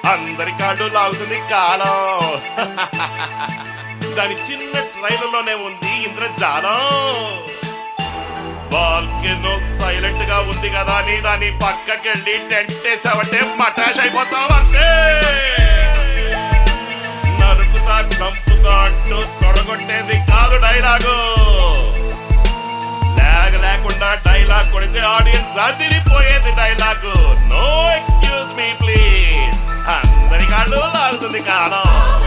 అందరి కాళ్ళు లాగుతుంది కాలం దాని చిన్న ట్రైలర్లోనే ఉంది ఇంద్రజాలం వాల్కెనో సైలెంట్ గా ఉంది కదా అని దాని పక్కకెళ్ళి టెంట్ వేసావంటే మటాష్ అయిపోతావు అంతే నరుకుతా చంపుతా అంటూ తొడగొట్టేది కాదు డైలాగు లాగ్ లేకుండా డైలాగ్ కొడితే ఆడియన్స్ అదిరిపోయేది dialogue no excuse me please అందరి కాళ్ళు లాగుతుంది కాలం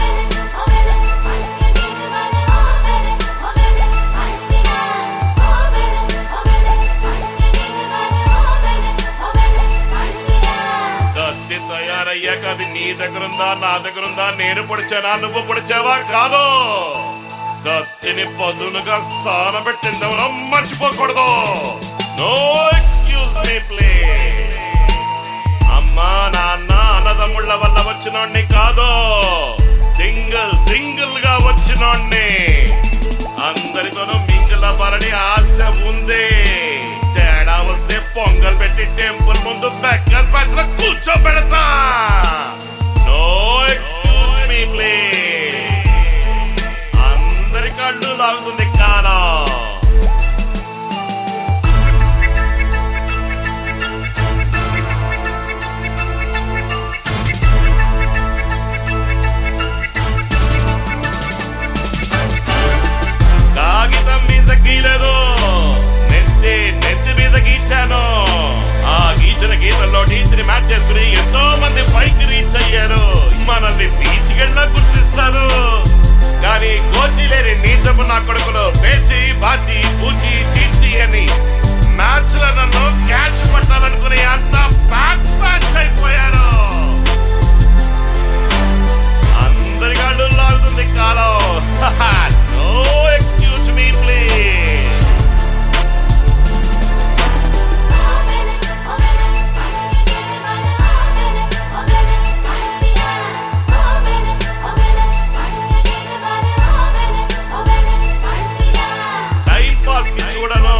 కత్తి తయారయ్యాక అది నీ దగ్గరుందా నా దగ్గరుందా నేను పొడిచానా నువ్వు పొడిచావా కాదు కత్తిని పదునుగా సానబెట్టిందెవరో మర్చిపోకూడదు నో ఎక్స్క్యూజ్ మీ ప్లీజ్ అమ్మా నాన్న అన్నదమ్ముళ్ళ వల్ల వచ్చినోడ్ని కాదు సింగిల్ సింగిల్ గా వచ్చినోడ్ని అందరితోనూ మింగిల పరని ఆశ ఉంది తేడా వస్తే పొంగల్ పెట్టి టెంపుల్ ముందు బెక్కస్ బ్యాచ్ లో కూర్చోబెడతా నో ఎక్స్క్యూజ్ మీ ప్లీజ్ అందరి కళ్ళు లాగుతుంది కాలం కాగితం మీద గీలేదు నెత్తి నెత్తి మీద గీచాను ఆ గీచిన గీతల్లో టీచర్ మ్యాచ్ చేసుకుని ఎంతో మంది పైకి రీచ్ అయ్యారు మనల్ని బీచ్కెళ్ళ గుర్తిస్తారు కానీ కోచి లేని నీచపు నా కొడుకులు పేచి బాచి పూచి చీచి అని మ్యాచ్ లో నన్ను క్యాచ్ పట్టాలనుకుని అంతా ప్యాచ్ ప్యాచ్ అయిపోయారు అందరి కాళ్ళు లాగుతుంది కాలం no excuse me please time pass కి చూడను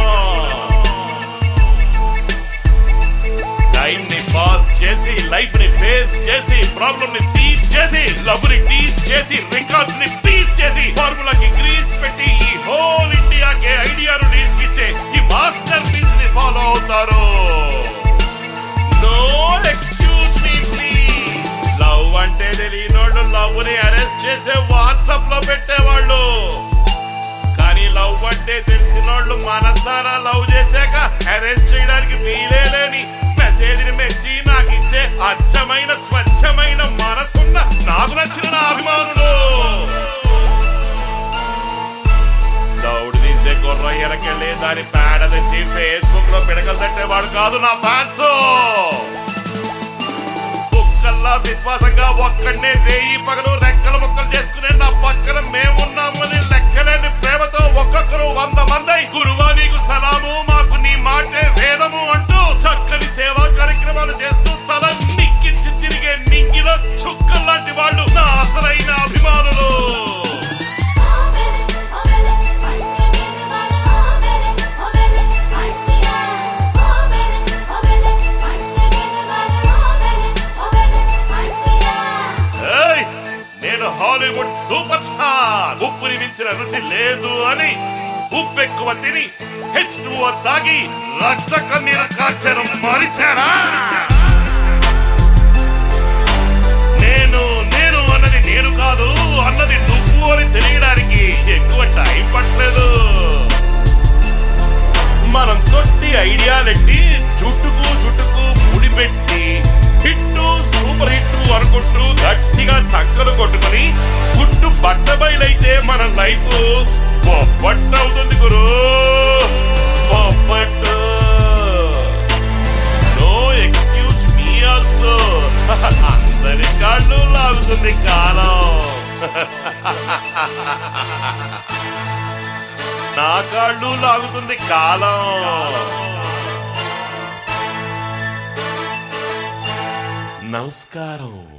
టైం ని పాస్ చేసి లైఫ్ ని ఫేస్ చేసి ప్రాబ్లమ్ ని సీజ్ చేసి లవ్ ని టీస్ చేసి రికార్డ్స్ ని పీస్ చేసి ఫార్ములా కి గ్రీస్ పెట్టి ఈ హోల్ ఇండియాకి ఐడియాను రీస్ ఇచ్చే ఈ మాస్టర్ పీస్ ని ఫాలో అవుతారు no excuse me please love అంటే తెలియనోళ్ళు లవ్ ని అరెస్ట్ చేసే వాట్సాప్ లో పెట్టేవాళ్ళు కానీ లవ్ అంటే తెలిసినోళ్ళు మనసారా లవ్ చేశాక అరెస్ట్ చేయడానికి వీలే లేని మెసేజ్ ని మెచ్చి నాకు ఇచ్చే అచ్చమైన స్వచ్ఛమైన మనసున్న నాకు నచ్చిన నా అభిమానులు దౌడు తీసే గుర్ర ఎనకెళ్ళి దాని పేడ తెచ్చి ఫేస్బుక్ లో పిడకలు తట్టేవాడు కాదు నా ఫ్యాన్స్ కుక్కల్లా విశ్వాసంగా ఒక్కడనే రేయి పగలు రెక్కల ముక్కలు చేసుకునే నా పక్కన మేమున్నామని లెక్కలేని ప్రేమతో ఒక్కొక్కరు వంద మంది గురువా నీకు సలాము మాకు నీ మాటే వేదము అంటూ చక్కని సేవా కార్యక్రమాలు చేస్తూ తల నిక్కించి తిరిగే నింగిలో చుక్కల్లాంటి వాళ్ళు నా అసలైన అభిమానులు ఏయ్! నేను హాలీవుడ్ సూపర్ స్టార్ ఉప్పుని మించిన రుచి లేదు అని ఉప్పు ఎక్కువ తిని హెచ్ తాగి రక్త కన్నీరు కార్చడం మరిచారా నేను నేను అన్నది నేను కాదు అన్నది నువ్వు అని తెలియడానికి ఎక్కువ టైం పట్టలేదు మనం తొట్టి ఐడియాలెట్టి జుట్టుకు జుట్టుకు ముడిపెట్టి హిట్టు సూపర్ హిట్ అనుకుంటూ గట్టిగా చక్కలు కొట్టుకొని గుట్టు బట్ట బయలైతే మన లైఫ్ పొప్పట్టు అవుతుంది గురు పొప్పట్టు నో ఎక్స్క్యూజ్ మీ ఆల్సో అందరి కాళ్ళు లాగుతుంది కాలం నా కాళ్ళు లాగుతుంది కాలం నమస్కారం